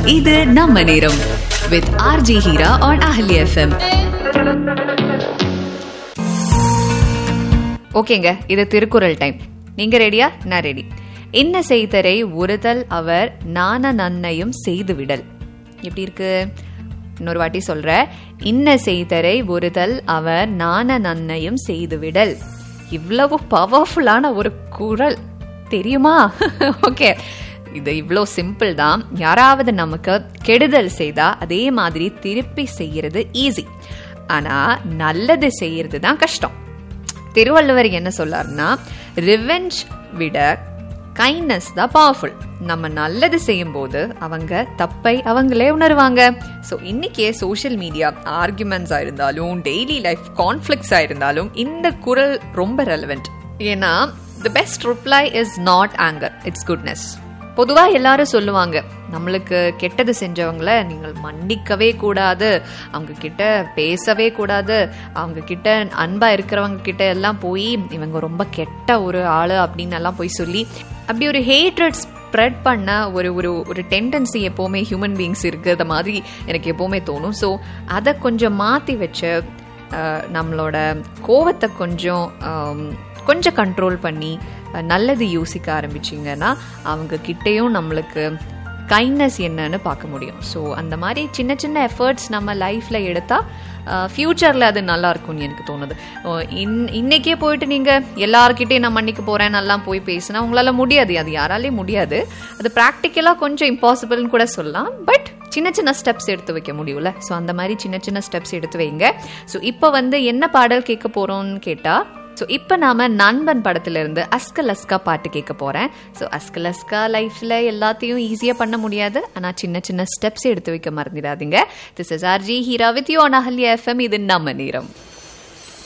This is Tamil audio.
இது நம்ம நேரம் with RJ Heera on Ahalya FM ஓகேங்க இது திருக்குறள் டைம் நீங்க ரெடியா நான் ரெடி என்ன செய்தரை ஒருதல் அவர் நான நன்னையும் செய்து விடல் எப்படி இருக்கு இன்னொரு வாட்டி சொல்ற இன்ன செய்தரை ஒருதல் அவர் நான நன்னையும் செய்து விடல் இவ்வளவு பவர்ஃபுல்லான ஒரு குரல் தெரியுமா ஓகே இது இவ்வளோ சிம்பிள் தான் யாராவது நமக்கு கெடுதல் செய்தா அதே மாதிரி திருப்பி செய்யறது ஈஸி ஆனா நல்லது செய்யறது தான் கஷ்டம் திருவள்ளுவர் என்ன சொல்லார்னா ரிவெஞ்ச் விட கைண்ட்னஸ் தான் பவர்ஃபுல் நம்ம நல்லது செய்யும் போது அவங்க தப்பை அவங்களே உணருவாங்க ஸோ இன்னைக்கே சோஷியல் மீடியா ஆர்குமெண்ட்ஸாக இருந்தாலும் டெய்லி லைஃப் கான்ஃப்ளிக்ஸாக இருந்தாலும் இந்த குரல் ரொம்ப ரெலவெண்ட் ஏன்னா the best reply is not anger it's goodness பொதுவாக எல்லாரும் சொல்லுவாங்க நம்மளுக்கு கெட்டது செஞ்சவங்கள நீங்கள் மன்னிக்கவே கூடாது அவங்க கிட்ட பேசவே கூடாது அவங்க கிட்ட அன்பா இருக்கிறவங்க கிட்ட எல்லாம் போய் இவங்க ரொம்ப கெட்ட ஒரு ஆளு அப்படின்னு எல்லாம் போய் சொல்லி அப்படி ஒரு ஹேட்ரட் ஸ்ப்ரெட் பண்ண ஒரு ஒரு ஒரு டெண்டன்சி எப்போவுமே ஹியூமன் பீயிங்ஸ் இருக்கிறத மாதிரி எனக்கு எப்போவுமே தோணும் ஸோ அதை கொஞ்சம் மாற்றி வச்சு அஹ், நம்மளோட கோவத்தை கொஞ்சம் ஆம், கொஞ்சம் கண்ட்ரோல் பண்ணி அஹ், நல்லது யோசிக்க ஆரம்பிச்சிங்கன்னா அவங்க கிட்டேயும் நம்மளுக்கு கைண்ட்னஸ் என்னன்னு பார்க்க முடியும் ஸோ அந்த மாதிரி சின்ன சின்ன எஃபர்ட்ஸ் நம்ம லைஃப்பில் எடுத்தால் ஃப்யூச்சரில் அது நல்லா இருக்கும்னு எனக்கு தோணுது அஹ் இன் இன்னைக்கே போயிட்டு நீங்கள் எல்லாருக்கிட்டையும் நான் மன்னிக்க போகிறேன் நல்லா போய் பேசினா உங்களால் முடியாது அது யாராலையும் முடியாது அது ப்ராக்டிக்கலாக கொஞ்சம் இம்பாசிபிள்னு கூட சொல்லலாம் பட் சின்ன சின்ன ஸ்டெப்ஸ் எடுத்து வைக்க முடியும்ல ஸோ அந்த மாதிரி சின்ன சின்ன ஸ்டெப்ஸ் எடுத்து வைங்க ஸோ இப்போ வந்து என்ன பாடல் கேட்க போகிறோம்னு கேட்டால் ஸோ இப்போ நாம நண்பன் படத்துல இருந்து அஸ்கல் அஸ்கா பாட்டு கேட்க போறேன் ஸோ அஸ்கல் அஸ்கா லைஃப்ல எல்லாத்தையும் ஈஸியா பண்ண முடியாது ஆனா சின்ன சின்ன ஸ்டெப்ஸ் எடுத்து வைக்க மறந்துடாதீங்க this is RJ Heera with you Ahalya FM இது நம்ம நேரம்